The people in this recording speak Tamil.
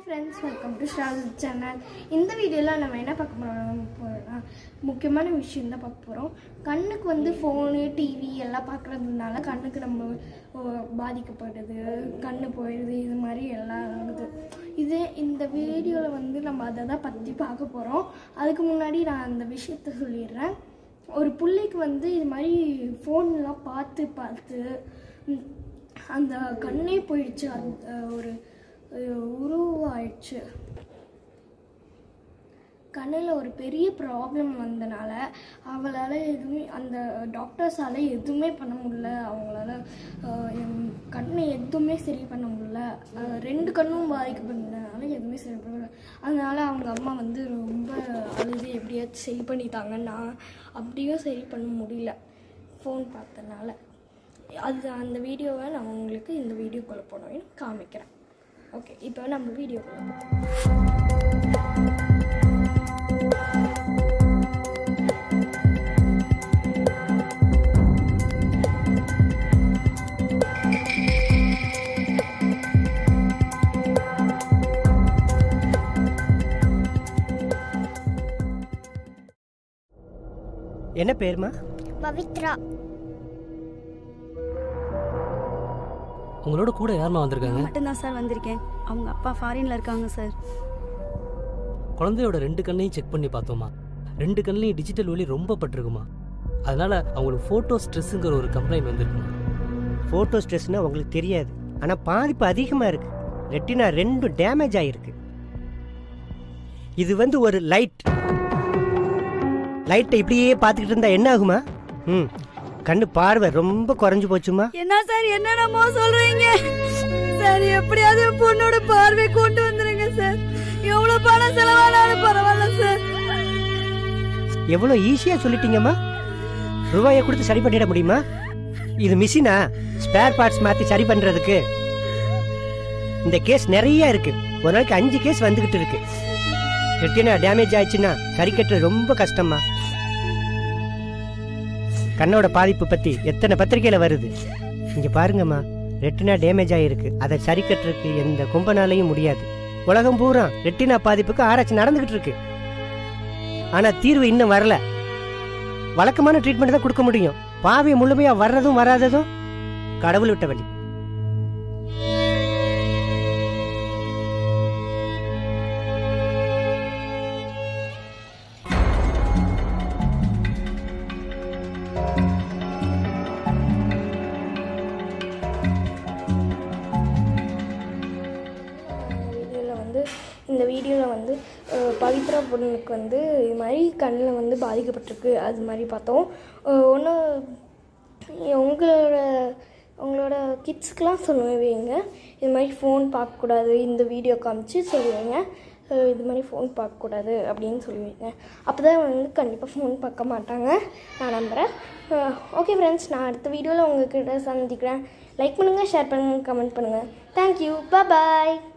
ஃப்ரெண்ட்ஸ் வெல்கம் டு ஷால் சேனல் இந்த வீடியோவில் நம்ம என்ன பார்க்க போகிறோம் முக்கியமான விஷயம் தான் பார்க்க போகிறோம் கண்ணுக்கு வந்து ஃபோனு டிவி எல்லாம் பார்க்குறதுனால கண்ணுக்கு நம்ம ஓ, பாதிக்கப்படுது கண்ணு போயிடுது இது மாதிரி எல்லாம் ஆகுது இது இந்த வீடியோவில் வந்து நம்ம அதை தான் பற்றி பார்க்க போகிறோம் அதுக்கு முன்னாடி நான் அந்த விஷயத்த சொல்லிடுறேன் ஒரு பிள்ளைக்கு வந்து இது மாதிரி ஃபோன்லாம் பார்த்து பார்த்து ம், அந்த கண்ணே போயிடுச்சு அந்த ஒரு ஒரு உருவாயிடுச்சு கண்ணில் ஒரு பெரிய ப்ராப்ளம் வந்தனால அவளால் எதுவுமே அந்த டாக்டர்ஸால் எதுவுமே பண்ண முடியல அவங்களால அஹ், எம் கண்ணை எதுவுமே சரி பண்ண முடியல அஹ், ரெண்டு கண்ணும் பாதிக்கப்பட்டதுனால எதுவுமே சரி பண்ண முடியல அதனால அவங்க அம்மா வந்து ரொம்ப அழுது எப்படியாச்சும் சரி பண்ணிட்டாங்க நான் அப்படியும் சரி பண்ண முடியல ஃபோன் பார்த்தனால அது அந்த வீடியோவை நான் உங்களுக்கு இந்த வீடியோக்குள்ளே போனோன்னு காமிக்கிறேன் ஓகே இப்போ நம்ம வீடியோக்குள்ளே என்ன பேருமா பவித்ரா உங்களோட கூட யாருமா வந்திருக்காங்க மட்டும்தான் சார் வந்திருக்கேன் அவங்க அப்பா ஃபாரின்ல இருக்காங்க சார் குழந்தையோட ரெண்டு கண்ணையும் செக் பண்ணி பார்த்தோமா ரெண்டு கண்ணையும் டிஜிட்டல் ஒளி ரொம்ப பட்டிருக்குமா அதனால அவங்களுக்கு ஃபோட்டோ ஸ்ட்ரெஸ்ஸுங்கிற ஒரு கம்ப்ளைண்ட் வந்திருக்குமா ஃபோட்டோ ஸ்ட்ரெஸ்னா உங்களுக்கு தெரியாது ஆனால் பாதிப்பு அதிகமாக இருக்கு ரெட்டினா ரெண்டும் டேமேஜ் ஆகிருக்கு இது வந்து ஒரு லைட் லைட்டை இப்படியே பார்த்துக்கிட்டு இருந்தா என்ன ஆகுமா ம் கண்ணு பார்வை ரொம்ப குறைஞ்சு போச்சுமா என்ன சார் என்னென்னமோ சொல்றீங்க சார் எப்படியாவது என் பொண்ணோட பார்வை கொண்டு வந்துருங்க சார் எவ்வளவு பணம் செலவானாலும் பரவாயில்ல சார் எவ்வளோ ஈஸியாக சொல்லிட்டீங்கம்மா ரூபாயை கொடுத்து சரி பண்ணிட முடியுமா இது மிஷினா ஸ்பேர் பார்ட்ஸ் மாற்றி சரி பண்ணுறதுக்கு இந்த கேஸ் நிறைய இருக்கு ஒரு நாளைக்கு அஞ்சு கேஸ் வந்துகிட்டு இருக்கு ரெட்டினா டேமேஜ் ஆயிடுச்சுன்னா சரி கட்டுறது ரொம்ப கஷ்டமா கண்ணோட பாதிப்பு பத்தி எத்தனை பத்திரிக்கையில வருது இங்க பாருங்கம்மா ரெட்டினா டேமேஜ் ஆயிருக்கு அதை சரி கட்டுறதுக்கு எந்த கும்பனாலையும் முடியாது உலகம் பூரா ரெட்டினா பாதிப்புக்கு ஆராய்ச்சி நடந்துகிட்டு இருக்கு ஆனா தீர்வு இன்னும் வரல வழக்கமான ட்ரீட்மெண்ட் தான் கொடுக்க முடியும் பாவி முழுமையா வர்றதும் வராததும் கடவுள் விட்ட வழி வீடியோவில் வந்து இந்த வீடியோவில் வந்து அஹ், பவித்ரா பொண்ணுக்கு வந்து இது மாதிரி கண்ணில் வந்து பாதிக்கப்பட்டிருக்கு அது மாதிரி பார்த்தோம் ஒன்றும் உங்களோட உங்களோட கிட்ஸ்க்கெலாம் சொல்லுவீங்க இது மாதிரி ஃபோன் பார்க்கக்கூடாது இந்த வீடியோ காமிச்சு சொல்லுவீங்க அஹ், இது மாதிரி ஃபோன் பார்க்கக்கூடாது அப்படின்னு சொல்லுவீங்க அப்போ தான் வந்து கண்டிப்பாக ஃபோன் பார்க்க மாட்டாங்க நான் நம்புகிறேன் ஓகே ஃப்ரெண்ட்ஸ் நான் அடுத்த வீடியோவில் உங்ககிட்ட சந்திக்கிறேன் லைக் பண்ணுங்கள் ஷேர் பண்ணுங்கள் கமெண்ட் பண்ணுங்கள் தேங்க்யூ பாய்